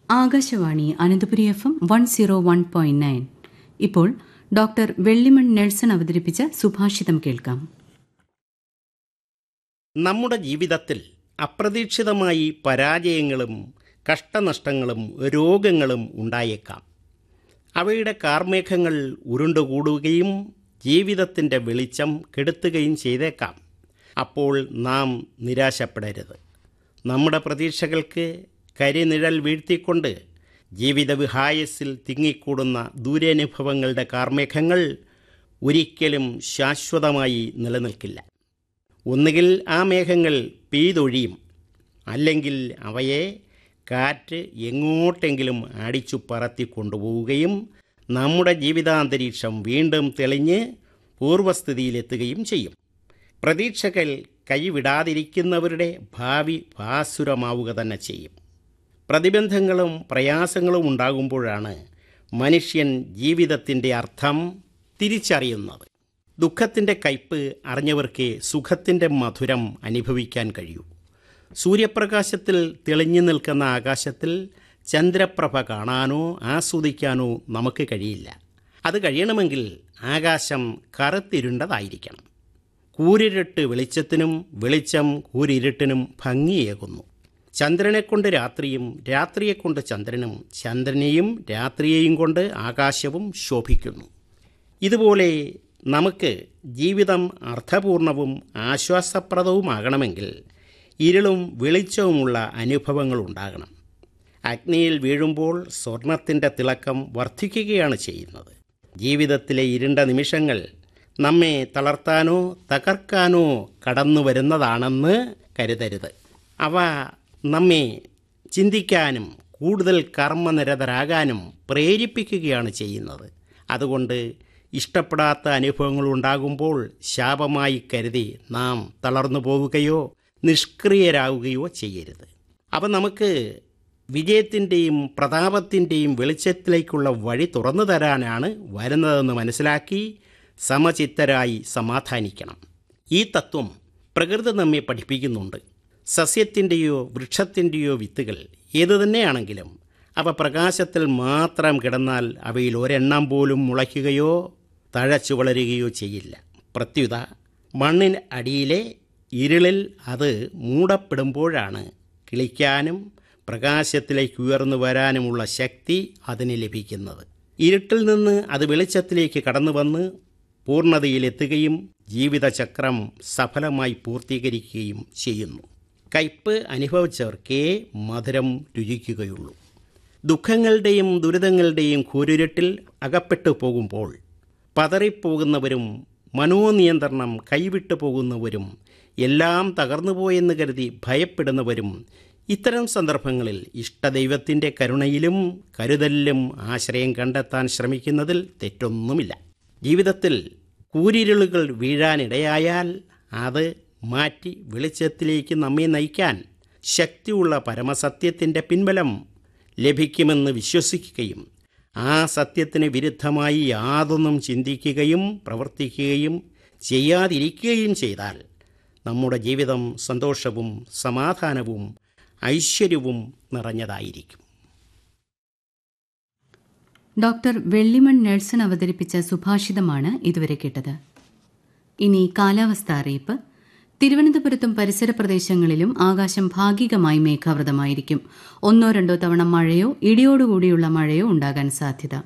Akashvani Ananthapuri F M one zero one point nine ഇപ്പോൾ doctor Vellimon Nelson അവതരിപ്പിച്ച സുഭാഷിതം കേൾക്കാം നമ്മുടെ ജീവിതത്തിൽ അപ്രതീക്ഷിതമായി പരാജയങ്ങളും കഷ്ടനഷ്ടങ്ങളും രോഗങ്ങളും ഉണ്ടായേക്കാം അവയുടെ കാർമേഘങ്ങൾ ഉരുണ്ടുകൂടുകയും ജീവിതത്തിൻ്റെ വെളിച്ചം കെടുത്തുകയും ചെയ്തേക്കാം അപ്പോൾ നാം നിരാശപ്പെടരുത് നമ്മുടെ പ്രതീക്ഷകൾക്ക് കരിനിഴൽ വീഴ്ത്തിക്കൊണ്ട് ജീവിത വിഹായസിൽ തിങ്ങിക്കൂടുന്ന ദൂരാനുഭവങ്ങളുടെ കാർമേഘങ്ങൾ ഒരിക്കലും ശാശ്വതമായി നിലനിൽക്കില്ല ഒന്നുകിൽ ആ മേഘങ്ങൾ പെയ്തൊഴിയും അല്ലെങ്കിൽ അവയെ കാറ്റ് എങ്ങോട്ടെങ്കിലും അടിച്ചു പറത്തി കൊണ്ടുപോവുകയും നമ്മുടെ ജീവിതാന്തരീക്ഷം വീണ്ടും തെളിഞ്ഞ് പൂർവ്വസ്ഥിതിയിലെത്തുകയും ചെയ്യും പ്രതീക്ഷകൾ കൈവിടാതിരിക്കുന്നവരുടെ ഭാവി ഭാസുരമാവുക തന്നെ ചെയ്യും പ്രതിബന്ധങ്ങളും പ്രയാസങ്ങളും ഉണ്ടാകുമ്പോഴാണ് മനുഷ്യൻ ജീവിതത്തിൻ്റെ അർത്ഥം തിരിച്ചറിയുന്നത് ദുഃഖത്തിൻ്റെ കയ്പ് അറിഞ്ഞവർക്ക് സുഖത്തിൻ്റെ മധുരം അനുഭവിക്കാൻ കഴിയൂ സൂര്യപ്രകാശത്തിൽ തെളിഞ്ഞു നിൽക്കുന്ന ആകാശത്തിൽ ചന്ദ്രപ്രഭ കാണാനോ ആസ്വദിക്കാനോ നമുക്ക് കഴിയില്ല അത് കഴിയണമെങ്കിൽ ആകാശം കറുത്തിരുണ്ടതായിരിക്കണം കൂരിരുട്ട് വെളിച്ചത്തിനും വെളിച്ചം കൂരിരുട്ടിനും ഭംഗിയേകുന്നു ചന്ദ്രനെക്കൊണ്ട് രാത്രിയും രാത്രിയെക്കൊണ്ട് ചന്ദ്രനും ചന്ദ്രനെയും രാത്രിയെയും കൊണ്ട് ആകാശവും ശോഭിക്കുന്നു ഇതുപോലെ നമുക്ക് ജീവിതം അർത്ഥപൂർണവും ആശ്വാസപ്രദവുമാകണമെങ്കിൽ ഇരുളും വെളിച്ചവുമുള്ള അനുഭവങ്ങൾ ഉണ്ടാകണം അഗ്നിയിൽ വീഴുമ്പോൾ സ്വർണത്തിൻ്റെ തിളക്കം വർദ്ധിക്കുകയാണ് ചെയ്യുന്നത് ജീവിതത്തിലെ ഇരുണ്ട നിമിഷങ്ങൾ നമ്മെ തളർത്താനോ തകർക്കാനോ കടന്നു വരുന്നതാണെന്ന് കരുതരുത് അവ നമ്മെ ചിന്തിക്കാനും കൂടുതൽ കർമ്മനിരതരാകാനും പ്രേരിപ്പിക്കുകയാണ് ചെയ്യുന്നത് അതുകൊണ്ട് ഇഷ്ടപ്പെടാത്ത അനുഭവങ്ങൾ ഉണ്ടാകുമ്പോൾ ശാപമായി കരുതി നാം തളർന്നു പോവുകയോ നിഷ്ക്രിയരാകുകയോ ചെയ്യരുത് അവ നമുക്ക് വിജയത്തിൻ്റെയും പ്രതാപത്തിൻ്റെയും വെളിച്ചത്തിലേക്കുള്ള വഴി തുറന്നു തരാനാണ് വരുന്നതെന്ന് മനസ്സിലാക്കി സമചിത്തരായി സമാധാനിക്കണം ഈ തത്വം പ്രകൃതി നമ്മെ പഠിപ്പിക്കുന്നുണ്ട് സസ്യത്തിൻ്റെയോ വൃക്ഷത്തിൻ്റെയോ വിത്തുകൾ ഏതു തന്നെയാണെങ്കിലും അവ പ്രകാശത്തിൽ മാത്രം കിടന്നാൽ അവയിൽ ഒരെണ്ണം പോലും മുളയ്ക്കുകയോ തഴച്ചു വളരുകയോ ചെയ്യില്ല പ്രത്യുത മണ്ണിന് അടിയിലെ ഇരുളിൽ അത് മൂടപ്പെടുമ്പോഴാണ് കിളിക്കാനും പ്രകാശത്തിലേക്ക് ഉയർന്നു വരാനുമുള്ള ശക്തി അതിന് ലഭിക്കുന്നത് ഇരുട്ടിൽ നിന്ന് അത് വെളിച്ചത്തിലേക്ക് കടന്നു വന്ന് പൂർണ്ണതയിലെത്തുകയും ജീവിതചക്രം സഫലമായി പൂർത്തീകരിക്കുകയും ചെയ്യുന്നു കയ്പ് അനുഭവിച്ചവർക്കേ മധുരം രുചിക്കുകയുള്ളൂ ദുഃഖങ്ങളുടെയും ദുരിതങ്ങളുടെയും കൂരുരുട്ടിൽ അകപ്പെട്ടു പോകുമ്പോൾ പതറിപ്പോകുന്നവരും മനോനിയന്ത്രണം കൈവിട്ടു പോകുന്നവരും എല്ലാം തകർന്നുപോയെന്ന് കരുതി ഭയപ്പെടുന്നവരും ഇത്തരം സന്ദർഭങ്ങളിൽ ഇഷ്ടദൈവത്തിൻ്റെ കരുണയിലും കരുതലിലും ആശ്രയം കണ്ടെത്താൻ ശ്രമിക്കുന്നതിൽ തെറ്റൊന്നുമില്ല ജീവിതത്തിൽ കൂരിരുളുകൾ വീഴാനിടയായാൽ അത് മാറ്റി വെളിച്ചത്തിലേക്ക് നമ്മെ നയിക്കാൻ ശക്തിയുള്ള പരമസത്യത്തിൻ്റെ പിൻബലം ലഭിക്കുമെന്ന് വിശ്വസിക്കുകയും ആ സത്യത്തിന് വിരുദ്ധമായി യാതൊന്നും ചിന്തിക്കുകയും പ്രവർത്തിക്കുകയും ചെയ്യാതിരിക്കുകയും ചെയ്താൽ നമ്മുടെ ജീവിതം സന്തോഷവും സമാധാനവും ഐശ്വര്യവും നിറഞ്ഞതായിരിക്കും ഡോക്ടർ വെള്ളിമൺ നെൽസൺ അവതരിപ്പിച്ച സുഭാഷിതമാണ് ഇതുവരെ കേട്ടത് ഇനി കാലാവസ്ഥ അറിയിപ്പ് തിരുവനന്തപുരത്തും പരിസര പ്രദേശങ്ങളിലും ആകാശം ഭാഗികമായി മേഘാവൃതമായിരിക്കും ഒന്നോ രണ്ടോ തവണ മഴയോ ഇടിയോടുകൂടിയുള്ള മഴയോ ഉണ്ടാകാൻ സാധ്യത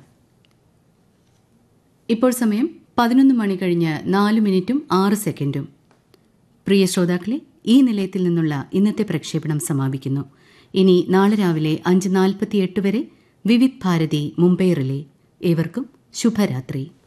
ഇപ്പോൾ സമയം പതിനൊന്ന് മണി കഴിഞ്ഞ് നാല് മിനിറ്റും ആറ് സെക്കൻഡും പ്രിയ ശ്രോതാക്കളെ ഈ നിലയത്തിൽ നിന്നുള്ള ഇന്നത്തെ പ്രക്ഷേപണം സമാപിക്കുന്നു ഇനി നാളെ രാവിലെ അഞ്ച് നാൽപ്പത്തിയെട്ട് വരെ വിവിധ് ഭാരതി മുംബൈ റിലേ ഏവർക്കും ശുഭരാത്രി